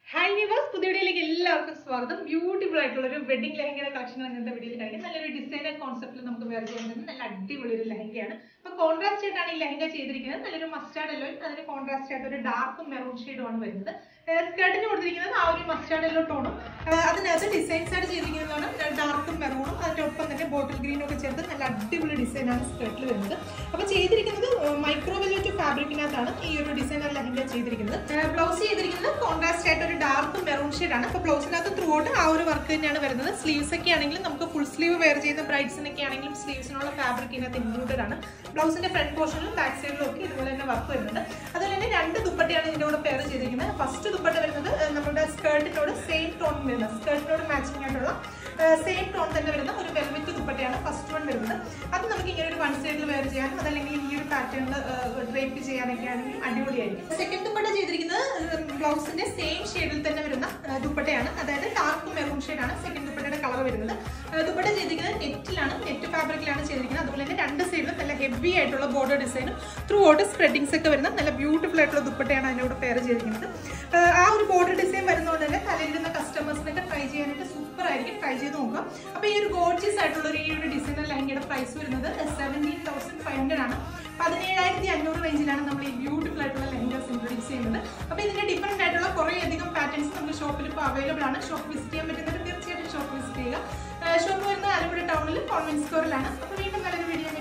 hi വിവാസ് പുതിയ വീഡിയോയിലേക്ക് എല്ലാവർക്കും സ്വാഗതം ബ്യൂട്ടിഫുൾ ആയിട്ടുള്ള ഒരു വെഡിങ് ലെഹങ്കയുടെ കളക്ഷൻ അങ്ങനത്തെ വീഡിയോയിൽ കാണിക്കും നല്ലൊരു ഡിസൈനർ കോൺസെപ്റ്റിൽ നമുക്ക് വെയർ ചെയ്യാൻ പറ്റുന്ന നല്ല അടിപൊളി ഒരു ലെഹങ്കയാണ് അപ്പൊ കോൺട്രാസ്റ്റ് ആയിട്ടാണ് ഈ ലെഹങ്ക ചെയ്തിരിക്കുന്നത് നല്ലൊരു മസ്റ്റാർഡ് എല്ലോ അതിന് കോൺട്രാസ്റ്റ് ആയിട്ട് ഒരു ഡാർക്ക് മെറൂൺ ഷെയ്ഡുമാണ് വരുന്നത് സ്കേർട്ടിന് കൊടുത്തിരിക്കുന്നത് ആ ഒരു മസ്റ്റാർഡ് എല്ലോ ടോണും അതിനകത്ത് ഡിസൈൻസ് ആയിട്ട് ചെയ്തിരിക്കുന്നതാണ് ഡാർക്കും മെറൂണും അതിന്റെ ഒപ്പം തന്നെ ബോട്ടിൽ ഗ്രീനും ഒക്കെ ചേർത്ത് നല്ല അടിപൊളി ഡിസൈനാണ് സ്കേർട്ടിൽ വരുന്നത് അപ്പൊ ചെയ്തിരിക്കുന്നത് മൈക്രോ വെല്ലോറ്റ് ഫാബ്രിക്കിനകത്താണ് ഈ ഒരു ഡിസൈനർ ലെഹങ്ക ചെയ്തിരിക്കുന്നത് ബ്ലൗസ് ചെയ്തിരിക്കുന്നത് കോൺട്രാസ്റ്റ് ആയിട്ട് ഒരു ഡാർക്ക് മെറൂൺ ഷെയ്ഡ് ആണ് അപ്പൊ ബ്ലൗസിനകത്ത് ത്രൂ ഔട്ട് ആ ഒരു വർക്ക് തന്നെയാണ് വരുന്നത് സ്ലീവ്സ് ഒക്കെ ആണെങ്കിലും നമുക്ക് ഫുൾ സ്ലീവ് വെയർ ചെയ്യുന്ന ബ്രൈഡ്സിനൊക്കെ ആണെങ്കിലും സ്ലീവ്സിനുള്ള ഫാബ്രിക് ഇതിനകത്ത് ഇൻക്ലൂഡഡ് ആണ് ബ്ലൗസിന്റെ ഫ്രണ്ട് പോർഷനിലും ബാക്ക് സൈഡിലും ഒക്കെ ഇതുപോലെ തന്നെ വർക്ക് വരുന്നുണ്ട് അതുപോലെ തന്നെ രണ്ട് ദുപ്പട്ടയാണ് ഇതിന്റെ കൂടെ പെയർ ചെയ്തിരിക്കുന്നത് ഫസ്റ്റ് ദുപ്പട്ട വരുന്നത് ഏഹ്, നമ്മുടെ സ്കേർട്ടിനോട് സെയിം ടോൺ വരുന്നത് സ്കേർട്ടിനോട് മാച്ചിങ് ആയിട്ടുള്ള സെയിം ടോൺ തന്നെ വരുന്ന ഒരു വെൽവെറ്റ് ദുപ്പട്ടയാണ് ഫസ്റ്റ് വൺ വരുന്നത് അത് നമുക്ക് ഇങ്ങനെ ഒരു വൺ സൈഡിൽ വെയർ ചെയ്യാനും അതല്ലെങ്കിൽ ഈ ഒരു പാറ്റേണിൽ ഡ്രേപ്പ് ചെയ്യാനൊക്കെ ആണെങ്കിൽ അടിപൊളിയായിരിക്കും സെക്കൻഡ് ദുപ്പട്ട ചെയ്തിരിക്കുന്നത് ബ്ലൗസിന്റെ സെയിം ഷെയ്ഡിൽ തന്നെ വരുന്ന ഏഹ്, ദുപ്പട്ടയാണ് അതായത് ഡാർക്ക് മെറൂൺ ഷെയ്ഡാണ് സെക്കൻഡ് ദുപ്പട്ടയുടെ കളർ വരുന്നത് ഏഹ്, ദുപ്പട്ട ചെയ്തിരിക്കുന്നത് നെറ്റിലാണ് നെറ്റ് ഫാബ്രിക്കിലാണ് ചെയ്തിരിക്കുന്നത് അതുപോലെ തന്നെ രണ്ട് സൈഡിലും നല്ല ഹെവി ആയിട്ടുള്ള ബോർഡർ ഡിസൈനും ത്രൂ ഔട്ട് സ്പ്രെഡിങ്സ് ഒക്കെ വരുന്ന നല്ല ബ്യൂട്ടിഫുൾ ആയിട്ടുള്ള ദുപ്പട്ടയാണ് അതിനോട് പെയർ ചെയ്തിരിക്കുന്നത് ഏഹ്, ആ ഒരു ബോർഡർ ഡിസൈൻ വരുന്നതുകൊണ്ട് തന്നെ തലയിടുന്ന കസ്റ്റമേഴ്സിനൊക്കെ ട്രൈ ചെയ്യാനായിട്ട് സൂപ്പർ ആയിരിക്കും ട്രൈ ചെയ്ത് നോക്കാം അപ്പൊ ഈ ഒരു ഗോഡ്ജസ് ആയിട്ടുള്ള ഒരു ഈ ഒരു ഡിസൈനർ ലഹങ്കയുടെ പ്രൈസ് വരുന്നത് സെവൻറ്റീൻ തൗസൻഡ് ഫൈവ് ഹൺഡ്രഡ് ആണ് പതിനേഴായിരത്തി അഞ്ഞൂറ് റേഞ്ചിലാണ് നമ്മൾ ഈ ബ്യൂട്ടിഫുൾ ആയിട്ടുള്ള ലെഹങ്കാസ് ഇൻട്രൊഡ്യൂസ് ചെയ്യുന്നത് അപ്പൊ ഇതിന്റെ ഡിഫറെന്റ് ആയിട്ടുള്ള കുറേ അധികം പാറ്റേൺസ് നമുക്ക് ഷോപ്പിൽ ഇപ്പോൾ അവൈലബിൾ ആണ് ഷോപ്പ് വിസിറ്റ് ചെയ്യാൻ പറ്റുന്നത് തീർച്ചയായിട്ടും ഷോപ്പ് വിസിറ്റ് ചെയ്യുക ഷോപ്പ് വരുന്നത് ആലപ്പുഴ ടൗണിൽ കോൺവെന്റ് സ്റ്റോറിലാണ് അപ്പൊ വീണ്ടും നല്ലൊരു വീഡിയോ